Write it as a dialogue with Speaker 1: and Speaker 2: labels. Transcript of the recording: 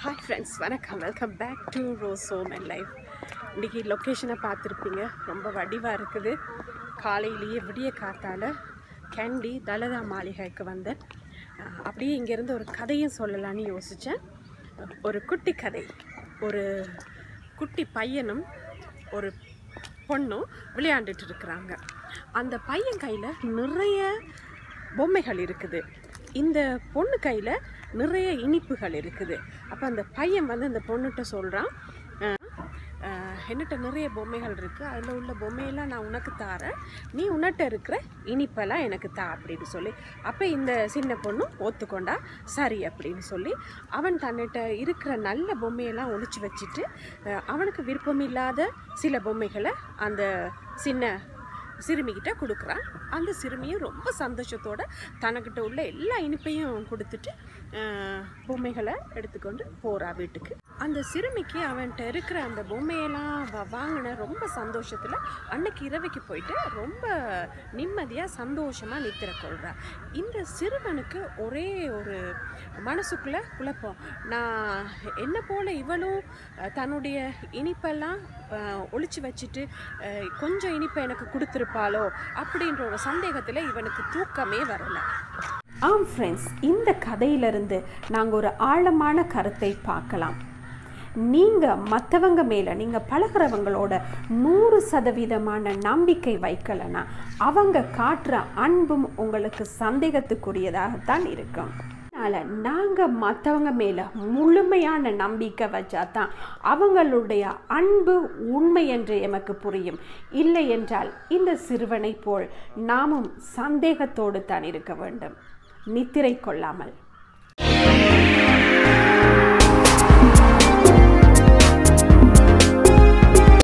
Speaker 1: hi friends வணக்கம் welcome back to Rose home and life இன்றைக்கி லொக்கேஷனை பார்த்துருப்பீங்க ரொம்ப வடிவாக இருக்குது காலையிலேயே விடிய காத்தால் கேண்டி தலதா மாளிகைக்கு வந்தேன் அஹ் அப்படியே இங்கேருந்து ஒரு கதையும் சொல்லலான்னு யோசித்தேன் ஒரு குட்டி கதை ஒரு குட்டி பையனும் ஒரு பொண்ணும் விளையாண்டுட்டு இருக்கிறாங்க அந்த பையன் கையில் நிறைய பொம்மைகள் இருக்குது இந்த பொண்ணு கையில் நிறைய இனிப்புகள் இருக்குது அப்போ அந்த பையன் வந்து அந்த பொண்ணுகிட்ட சொல்கிறான் என்னட்ட நிறைய பொம்மைகள் இருக்குது அதில் உள்ள பொம்மையெல்லாம் நான் உனக்கு தாரேன் நீ உன்னிட்ட இருக்கிற இனிப்பெல்லாம் எனக்கு தா அப்படின்னு சொல்லி அப்போ இந்த சின்ன பொண்ணும் ஒத்துக்கொண்டா சரி அப்படின்னு சொல்லி அவன் தன்னிட்ட இருக்கிற நல்ல பொம்மையெல்லாம் ஒழிச்சு வச்சுட்டு அஹ், அவனுக்கு விருப்பமில்லாத சில பொம்மைகளை அந்த சின்ன சிறுமிகிட்ட கொடுக்குறான் அந்த சிறுமியும் ரொம்ப சந்தோஷத்தோட தனக்கிட்ட உள்ள எல்லா இனிப்பையும் கொடுத்துட்டு அஹ், பொம்மைகளை எடுத்துக்கொண்டு போறா வீட்டுக்கு அந்த சிறுமிக்கு அவன்கிட்ட இருக்கிற அந்த பொம்மையெல்லாம் வ- வாங்கின ரொம்ப சந்தோஷத்தில் அன்னைக்கு இரவைக்கு போயிட்டு ரொம்ப நிம்மதியாக சந்தோஷமாக நித்திர கொள்றா இந்த சிறுவனுக்கு ஒரே ஒரு மனசுக்குள்ளே குழப்பம் நான் என்ன போல இவளும் அஹ், தன்னுடைய இனிப்பெல்லாம் அஹ், ஒளிச்சு வச்சுட்டு அஹ், கொஞ்சம் இனிப்பை எனக்கு கொடுத்துருப்பாளோ அப்படின்ற ஒரு சந்தேகத்தில் இவனுக்கு தூக்கமே வரல ஆம் ஃப்ரெண்ட்ஸ் இந்த கதையிலிருந்து நாங்கள் ஒரு ஆழமான கருத்தை பார்க்கலாம் நீங்கள் மற்றவங்க மேலே நீங்கள் பழகிறவங்களோட நூறு சதவீதமான நம்பிக்கை வைக்கலைன்னா அவங்க காட்டுற அன்பும் உங்களுக்கு சந்தேகத்துக்குரியதாகத்தான் இருக்கும் அதனால் நாங்கள் மற்றவங்க மேலே முழுமையான நம்பிக்கை வச்சா தான் அவங்களுடைய அன்பு உண்மை என்று எமக்கு புரியும் இல்லை என்றால் இந்த சிறுவனைப் போல் நாமும் சந்தேகத்தோடு தான் இருக்க வேண்டும் நித்திரை கொள்ளாமல்